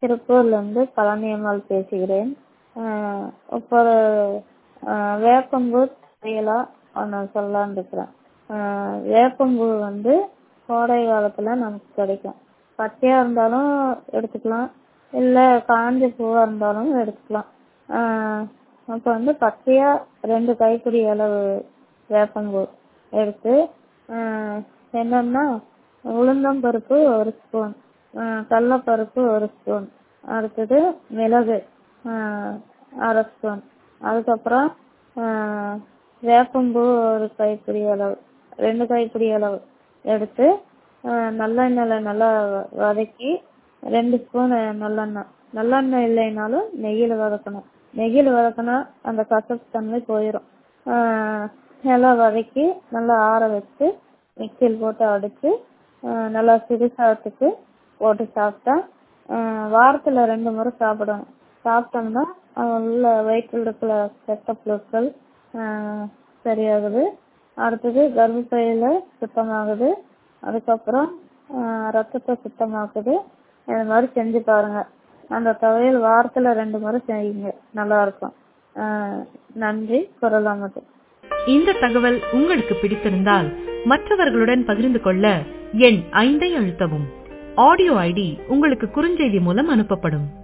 திருப்பூர்லேருந்து பழனியம்மாள் பேசுகிறேன் இப்போ ஒரு வேப்பம்பூ தையலாக ஒன்று சொல்லலான்னு இருக்கிறேன் வேப்பம்பூ வந்து கோடை காலத்தில் நமக்கு கிடைக்கும் பச்சையாக இருந்தாலும் எடுத்துக்கலாம் இல்லை காஞ்ச பூவாக இருந்தாலும் எடுத்துக்கலாம் அப்போ வந்து பச்சையாக ரெண்டு கைப்பிடி அளவு வேப்பம்பூ எடுத்து என்னென்னா உளுந்தம்பருப்பு ஒரு ஸ்பூன் கடலப்பருப்பு ஒரு ஸ்பூன் அடுத்தது மிளகு அரை ஸ்பூன் அதுக்கப்புறம் வேப்பம்பூ ஒரு கைப்பிடி அளவு ரெண்டு கைப்பிடி அளவு எடுத்து நல்லெண்ணெயில் நல்லா வதக்கி ரெண்டு ஸ்பூன் நல்லெண்ணெய் நல்லெண்ணெய் இல்லைனாலும் நெய்யில் வதக்கணும் நெய்யில் வதக்கினா அந்த கசப்பு தன்மை போயிடும் நல்லா வதக்கி நல்லா ஆற வச்சு மிக்சியில் போட்டு அடித்து நல்லா சிறுசாதத்துக்கு போட்டு சாப்பிட்டா வாரத்தில் ரெண்டு முறை சாப்பிடணும் சாப்பிட்டோம்னா உள்ள வயிற்றில் இருக்கிற கெட்ட புழுக்கள் சரியாகுது அடுத்தது கர்ப்பப்பையில் சுத்தமாகுது அதுக்கப்புறம் ரத்தத்தை சுத்தமாக்குது இது மாதிரி செஞ்சு பாருங்க அந்த துவையல் வாரத்தில் ரெண்டு முறை செய்யுங்க நல்லா இருக்கும் நன்றி குரலாமது இந்த தகவல் உங்களுக்கு பிடித்திருந்தால் மற்றவர்களுடன் பகிர்ந்து கொள்ள எண் ஐந்தை அழுத்தவும் ஆடியோ ஐடி உங்களுக்கு குறுஞ்செய்தி மூலம் அனுப்பப்படும்